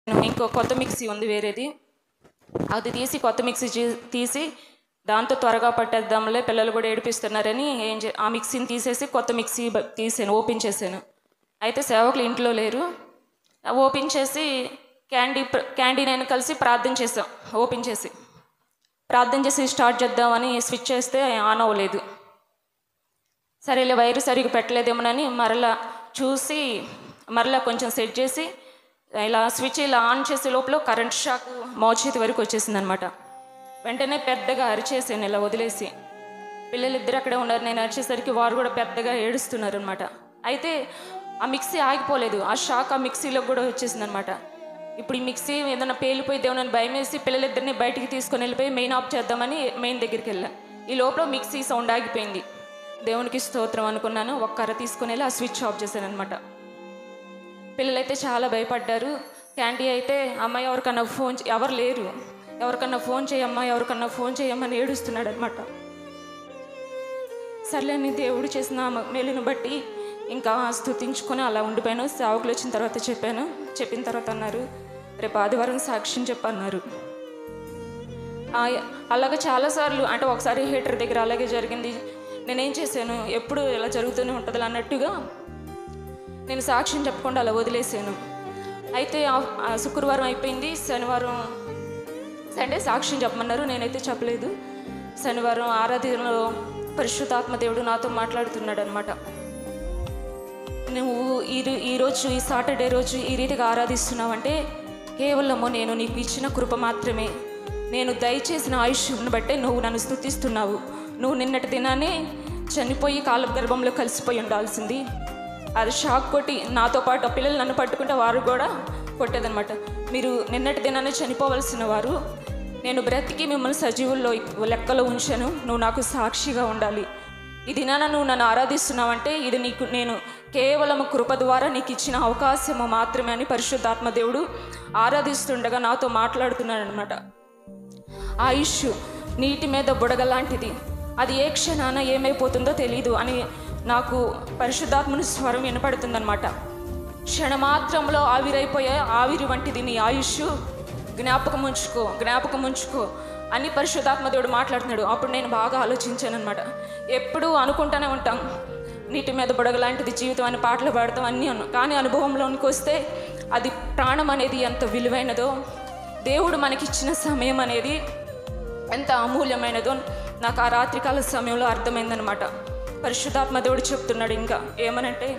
ఇంకో కొత్త మిక్సీ ఉంది వేరేది అది తీసి కొత్త మిక్సీ చీ- తీసి దాంతో త్వరగా పట్టేద్దాంలే పిల్లలు కూడా ఏడిపిస్తున్నారని ఏం చే ఆ మిక్సీని తీసేసి కొత్త మిక్సీ బ- తీసాను ఓపెన్ చేశాను అయితే సేవకులు ఇంట్లో లేరు ఆ ఓపెన్ చేసి క్యాండీ ప్ర- క్యాండీ నేను కలిసి ప్రార్థన చేసాం ఓపెన్ చేసి ప్రార్థన చేసి స్టార్ట్ చేద్దామని స్విచ్ చేస్తే ఆన్ అవ్వలేదు సరేలే వైరు సరిగ్గా పెట్టలేదేమోనని మరలా చూసి మరలా కొంచెం సెట్ చేసి ఇలా స్విచ్ ఇలా ఆన్ చేసే లోపల కరెంట్ షాక్ మోచేతి వరకు వచ్చేసింది అనమాట వెంటనే పెద్దగా అరిచేసాను ఇలా వదిలేసి పిల్లలిద్దరు అక్కడే ఉన్నారు నేను అరిచేసరికి వారు కూడా పెద్దగా ఏడుస్తున్నారు అనమాట అయితే ఆ మిక్సీ ఆగిపోలేదు ఆ షాక్ ఆ మిక్సీలో కూడా వచ్చేసింది అనమాట ఇప్పుడు ఈ మిక్సీ ఏదైనా పేలిపోయిద్దామని భయం వేసి పిల్లలిద్దరిని బయటికి తీసుకొని వెళ్ళిపోయి మెయిన్ ఆఫ్ చేద్దామని మెయిన్ దగ్గరికి వెళ్ళా ఈ లోపల మిక్సీ సౌండ్ ఆగిపోయింది దేవునికి స్తోత్రం అనుకున్నాను ఒక్క కర్ర తీసుకొని వెళ్ళి ఆ స్విచ్ ఆఫ్ చేశాను అనమాట పిల్లలైతే చాలా భయపడ్డారు క్యాండీ అయితే అమ్మాయి ఎవరికన్నా ఫోన్ చే- ఎవరు లేరు ఎవరికన్నా ఫోన్ చేయమ్మా ఎవరికన్నా ఫోన్ చేయమ్మని ఏడుస్తున్నాడు అనమాట సర్లేని దేవుడు చేసిన మ- మేలును బట్టి ఇంకా స్తుతించుకొని అలా ఉండిపోయాను సేవకులు వచ్చిన తర్వాత చెప్పాను చెప్పిన తర్వాత అన్నారు రేపు ఆదివారం సాక్ష్యం చెప్పన్నారు ఆ, అలాగే చాలాసార్లు అంటే ఒకసారి హీటర్ దగ్గర అలాగే జరిగింది నేనేం చేశాను ఎప్పుడు ఇలా జరుగుతూనే ఉంటుంది అన్నట్టుగా నేను సాక్ష్యం చెప్పకుండా అలా వదిలేసాను అయితే ఆ- ఆ శుక్రవారం అయిపోయింది శనివారం సండే సాక్ష్యం చెప్పమన్నారు నేనైతే చెప్పలేదు శనివారం ఆరాధనలో పరిశుద్ధాత్మ దేవుడు నాతో మాట్లాడుతున్నాడు అనమాట నువ్వు ఈ రో- ఈ రోజు ఈ సాటర్డే రోజు ఈ రీతిగా ఆరాధిస్తున్నావంటే కేవలము నేను నీకు ఇచ్చిన కృప మాత్రమే నేను దయచేసిన ఆయుష్ను బట్టే నువ్వు నన్ను స్థుతిస్తున్నావు నువ్వు నిన్నటి దినానే చనిపోయి కాల గర్భంలో కలిసిపోయి ఉండాల్సింది అది షాక్ కొట్టి నాతో పాటు ఆ పిల్లలు నన్ను పట్టుకుంటే వారు కూడా కొట్టేదనమాట మీరు నిన్నటి దినానే చనిపోవలసిన వారు నేను బ్రతికి మిమ్మల్ని సజీవుల్లో లెక్కలో ఉంచాను నువ్వు నాకు సాక్షిగా ఉండాలి ఈ దినాన నువ్వు నన్ను ఆరాధిస్తున్నావంటే ఇది నీకు నేను కేవలం కృప ద్వారా నీకు ఇచ్చిన అవకాశము మాత్రమే అని పరిశుద్ధాత్మ దేవుడు ఆరాధిస్తుండగా నాతో మాట్లాడుతున్నాడు అనమాట ఆయుష్ నీటి మీద బుడగ లాంటిది అది ఏ క్షణాన ఏమైపోతుందో తెలియదు అని నాకు పరిశుద్ధాత్మని స్వరం వినపడుతుందన్నమాట క్షణమాత్రంలో ఆవిరైపోయే ఆవిరి వంటిది నీ ఆయుష్ జ్ఞాపకం ఉంచుకో జ్ఞాపకం ఉంచుకో అని పరిశుద్ధాత్మ దేవుడు మాట్లాడుతున్నాడు అప్పుడు నేను బాగా ఆలోచించాను అనమాట ఎప్పుడూ అనుకుంటూనే ఉంటాం నీటి మీద బుడగ లాంటిది జీవితం అని పాటలు పాడతాం అన్నీ అన్నాం కానీ అనుభవంలోనికి వస్తే అది ప్రాణం అనేది ఎంత విలువైనదో దేవుడు మనకిచ్చిన సమయం అనేది ఎంత అమూల్యమైనదో నాకు ఆ రాత్రికాల సమయంలో అర్థమైందనమాట పరిశుద్ధాత్మ దేవుడు చెప్తున్నాడు ఇంకా ఏమనంటే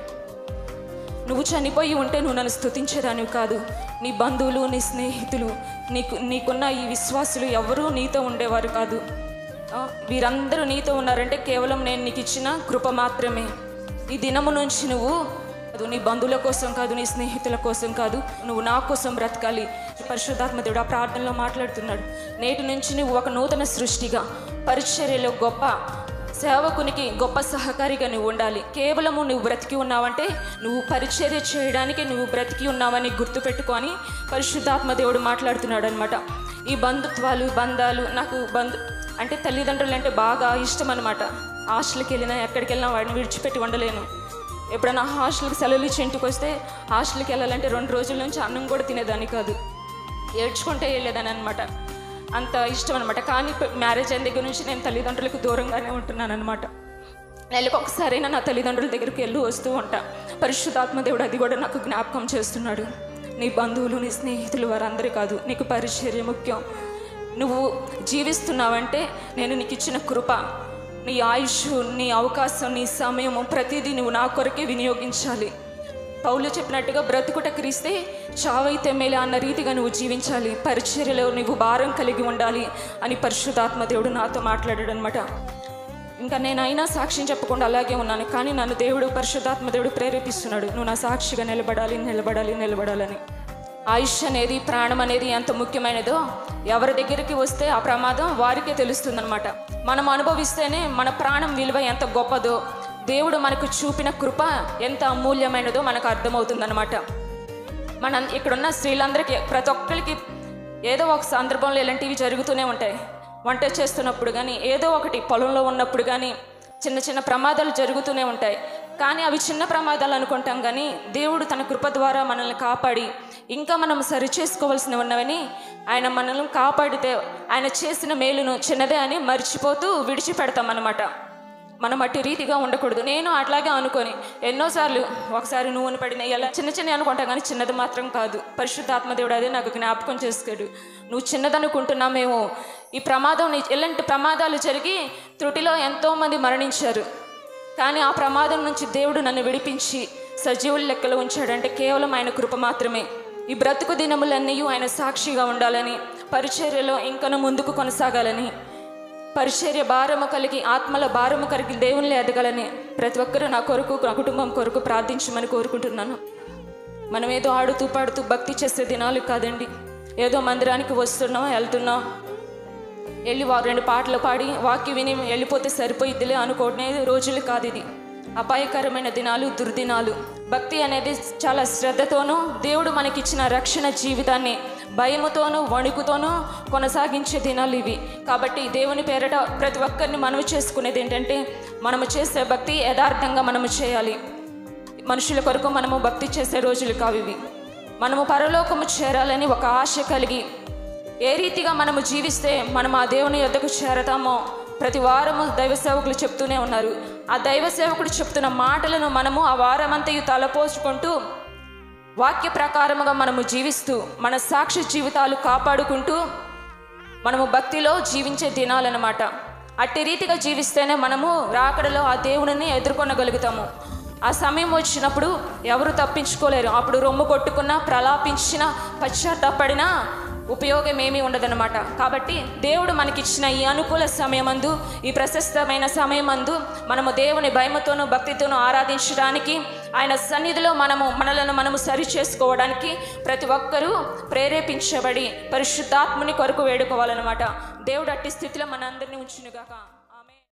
నువ్వు చనిపోయి ఉంటే నువ్వు నన్ను స్తుతించేదానివి కాదు నీ బంధువులు నీ స్నేహితులు నీకు నీకున్న ఈ విశ్వాసులు ఎవరూ నీతో ఉండేవారు కాదు ఆ, వీరందరూ నీతో ఉన్నారంటే కేవలం నేను నీకు ఇచ్చిన కృప మాత్రమే ఈ దినము నుంచి నువ్వు అది నీ బంధువుల కోసం కాదు నీ స్నేహితుల కోసం కాదు నువ్వు నా కోసం బ్రతకాలి పరిశుద్ధాత్మ దేవుడు ఆ ప్రార్థనలో మాట్లాడుతున్నాడు నేటి నుంచి నువ్వు ఒక నూతన సృష్టిగా పరిచర్యలో గొప్ప సేవకునికి గొప్ప సహకారిగా నువ్వు ఉండాలి కేవలము నువ్వు బ్రతికి ఉన్నావంటే నువ్వు పరిచర్య చేయడానికి నువ్వు బ్రతికి ఉన్నావని గుర్తుపెట్టుకొని పరిశుద్ధాత్మ దేవుడు మాట్లాడుతున్నాడు అనమాట ఈ బంధుత్వాలు బంధాలు నాకు బంధు అంటే తల్లిదండ్రులు అంటే బాగా ఇష్టం అనమాట హాస్టల్కి వెళ్ళినా ఎక్కడికి వెళ్ళినా వాడిని విడిచిపెట్టి ఉండలేను ఎప్పుడైనా హాస్టల్కి సెలవులు ఇచ్చి ఇంటికి వస్తే హాస్టల్కి వెళ్ళాలంటే రెండు రోజుల నుంచి అన్నం కూడా తినేదాన్ని కాదు ఏడ్చుకుంటే వెళ్ళేదాన్ని అనమాట అంత ఇష్టం అనమాట కానీ ఇప్పుడు మ్యారేజ్ అయిన దగ్గర నుంచి నేను తల్లిదండ్రులకు దూరంగానే ఉంటున్నాను అనమాట నెలకు ఒకసారైనా నా తల్లిదండ్రుల దగ్గరికి వెళ్ళి వస్తూ ఉంటా పరిశుద్ధాత్మ దేవుడు అది కూడా నాకు జ్ఞాపకం చేస్తున్నాడు నీ బంధువులు నీ స్నేహితులు వారందరూ కాదు నీకు పరిచర్య ముఖ్యం నువ్వు జీవిస్తున్నావంటే నేను నీకు ఇచ్చిన కృప నీ ఆయుష్ నీ అవకాశం నీ సమయము ప్రతిదీ నువ్వు నా కొరకే వినియోగించాలి పౌలు చెప్పినట్టుగా బ్రతుకుట క్రీస్తే చావైతే మేలే అన్న రీతిగా నువ్వు జీవించాలి పరిచర్యలో నువ్వు భారం కలిగి ఉండాలి అని పరిశుద్ధాత్మ దేవుడు నాతో మాట్లాడాడు అనమాట ఇంకా నేను అయినా సాక్ష్యం చెప్పకుండా అలాగే ఉన్నాను కానీ నన్ను దేవుడు పరిశుద్ధాత్మ దేవుడు ప్రేరేపిస్తున్నాడు నువ్వు నా సాక్షిగా నిలబడాలి నిలబడాలి నిలబడాలని ఆయుష్ అనేది ప్రాణం అనేది ఎంత ముఖ్యమైనదో ఎవరి దగ్గరికి వస్తే ఆ ప్రమాదం వారికే తెలుస్తుందన్నమాట మనం అనుభవిస్తేనే మన ప్రాణం విలువ ఎంత గొప్పదో దేవుడు మనకు చూపిన కృప ఎంత అమూల్యమైనదో మనకు అర్థమవుతుందన్నమాట మన ఇక్కడున్న స్త్రీలందరికీ ప్రతి ఒక్కరికి ఏదో ఒక సందర్భంలో ఇలాంటివి జరుగుతూనే ఉంటాయి వంట చేస్తున్నప్పుడు కానీ ఏదో ఒకటి పొలంలో ఉన్నప్పుడు కానీ చిన్న చిన్న ప్రమాదాలు జరుగుతూనే ఉంటాయి కానీ అవి చిన్న ప్రమాదాలు అనుకుంటాం కానీ దేవుడు తన కృప ద్వారా మనల్ని కాపాడి ఇంకా మనం సరి చేసుకోవాల్సిన ఉన్నవని ఆయన మనల్ని కాపాడితే ఆయన చేసిన మేలును చిన్నదే అని మర్చిపోతూ విడిచిపెడతాం అన్నమాట మనం అట్టి రీతిగా ఉండకూడదు నేను అట్లాగే అనుకొని ఎన్నోసార్లు ఒకసారి నువ్వును పడిన ఎలా చిన్న చిన్న అనుకుంటా కానీ చిన్నది మాత్రం కాదు పరిశుద్ధాత్మదేవుడు అదే నాకు జ్ఞాపకం చేసుకోడు నువ్వు చిన్నదనుకుంటున్నామేమో ఈ ప్రమాదం నీ- ఎలాంటి ప్రమాదాలు జరిగి త్రుటిలో ఎంతోమంది మరణించారు కానీ ఆ ప్రమాదం నుంచి దేవుడు నన్ను విడిపించి సజీవుల లెక్కలో ఉంచాడంటే కేవలం ఆయన కృప మాత్రమే ఈ బ్రతుకు దినములన్నీ ఆయన సాక్షిగా ఉండాలని పరిచర్యలో ఇంకను ముందుకు కొనసాగాలని పరిచర్య భారము కలిగి ఆత్మల భారము కలిగి దేవునిలో ఎదగాలని ప్రతి ఒక్కరూ నా కొరకు నా కుటుంబం కొరకు ప్రార్థించమని కోరుకుంటున్నాను మనం ఏదో ఆడుతూ పాడుతూ భక్తి చేసే దినాలు కాదండి ఏదో మందిరానికి వస్తున్నాం వెళ్తున్నాం వెళ్ళి వా రెండు పాటలు పాడి వాక్య విని వెళ్ళిపోతే సరిపోయిద్దిలే అనుకోవడమే రోజులు కాదు ఇది అపాయకరమైన దినాలు దుర్దినాలు భక్తి అనేది చాలా శ్రద్ధతోనూ దేవుడు మనకిచ్చిన రక్షణ జీవితాన్ని భయముతోనూ వణుకుతోనూ కొనసాగించే దినాలు ఇవి కాబట్టి దేవుని పేరట ప్రతి ఒక్కరిని మనవి చేసుకునేది ఏంటంటే మనము చేసే భక్తి యథార్థంగా మనము చేయాలి మనుషుల కొరకు మనము భక్తి చేసే రోజులు కావు ఇవి మనము పరలోకము చేరాలని ఒక ఆశ కలిగి ఏ రీతిగా మనము జీవిస్తే మనం ఆ దేవుని యొద్దకు చేరతామో ప్రతి వారము దైవ సేవకులు చెప్తూనే ఉన్నారు ఆ దైవ సేవకుడు చెప్తున్న మాటలను మనము ఆ వారమంతయు తలపోసుకుంటూ వాక్య ప్రకారముగా మనము జీవిస్తూ మన సాక్షి జీవితాలు కాపాడుకుంటూ మనము భక్తిలో జీవించే దినాలన్నమాట అట్టి రీతిగా జీవిస్తేనే మనము రాకడలో ఆ దేవునిని ఎదుర్కొనగలుగుతాము ఆ సమయం వచ్చినప్పుడు ఎవరు తప్పించుకోలేరు అప్పుడు రొమ్ము కొట్టుకున్నా ప్రలాపించినా పశ్చాత్తాపడినా ఉపయోగం ఏమీ ఉండదన్నమాట కాబట్టి దేవుడు మనకిచ్చిన ఈ అనుకూల సమయమందు ఈ ప్రశస్తమైన సమయమందు మనము దేవుని భయముతోనూ భక్తితోనూ ఆరాధించడానికి ఆయన సన్నిధిలో మనము మనలను మనము సరి చేసుకోవడానికి ప్రతి ఒక్కరూ ప్రేరేపించబడి పరిశుద్ధాత్ముని కొరకు వేడుకోవాలన్నమాట దేవుడు అట్టి స్థితిలో మనందరినీ ఉంచునుగాక